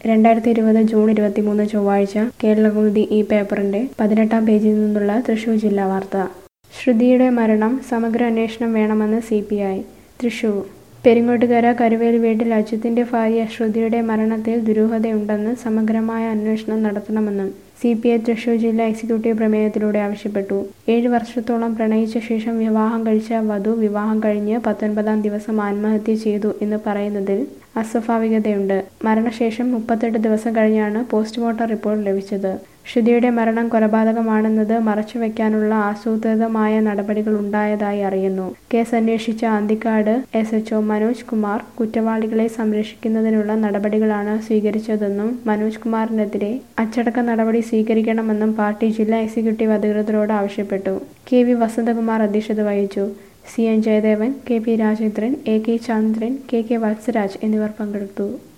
രണ്ടായിരത്തി ഇരുപത് ജൂൺ ഇരുപത്തിമൂന്ന് ചൊവ്വാഴ്ച കേരളകൗമുദി ഈ പേപ്പറിന്റെ പതിനെട്ടാം പേജിൽ നിന്നുള്ള തൃശൂർ ജില്ലാ വാർത്ത ശ്രുതിയുടെ മരണം സമഗ്ര അന്വേഷണം വേണമെന്ന് C P I Thrissur Peringottukara Karuveli വീട്ടിൽ അജിത്തിന്റെ ഭാര്യ ശ്രുതിയുടെ മരണത്തിൽ ദുരൂഹതയുണ്ടെന്ന് സമഗ്രമായ അന്വേഷണം നടത്തണമെന്നും സി പി ഐ തൃശൂർ ജില്ലാ എക്സിക്യൂട്ടീവ് പ്രമേയത്തിലൂടെ ആവശ്യപ്പെട്ടു ഏഴ് വർഷത്തോളം പ്രണയിച്ച ശേഷം വിവാഹം കഴിച്ച വധു വിവാഹം കഴിഞ്ഞ് പത്തൊൻപതാം ദിവസം ആത്മഹത്യ ചെയ്തു എന്ന് പറയുന്നതിൽ അസ്വാഭാവികതയുണ്ട് മരണശേഷം മുപ്പത്തെട്ട് ദിവസം കഴിഞ്ഞാണ് പോസ്റ്റ്മോർട്ടം റിപ്പോർട്ട് ലഭിച്ചത് ശ്രുതിയുടെ മരണം കൊലപാതകമാണെന്നത് മറച്ചുവെക്കാനുള്ള ആസൂത്രിതമായ നടപടികൾ ഉണ്ടായതായി അറിയുന്നു കേസ് അന്വേഷിച്ച അന്തിക്കാട് എസ് എച്ച്ഒ മനോജ് കുമാർ കുറ്റവാളികളെ സംരക്ഷിക്കുന്നതിനുള്ള നടപടികളാണ് സ്വീകരിച്ചതെന്നും മനോജ് കുമാറിനെതിരെ അച്ചടക്ക നടപടി സ്വീകരിക്കണമെന്നും പാർട്ടി ജില്ലാ എക്സിക്യൂട്ടീവ് അധികൃതരോട് ആവശ്യപ്പെട്ടു കെ വി വസന്തകുമാർ അധ്യക്ഷത വഹിച്ചു C N Jayadevan K P Rajendran A K Chandran K K Valsaraj എന്നിവർ പങ്കെടുത്തു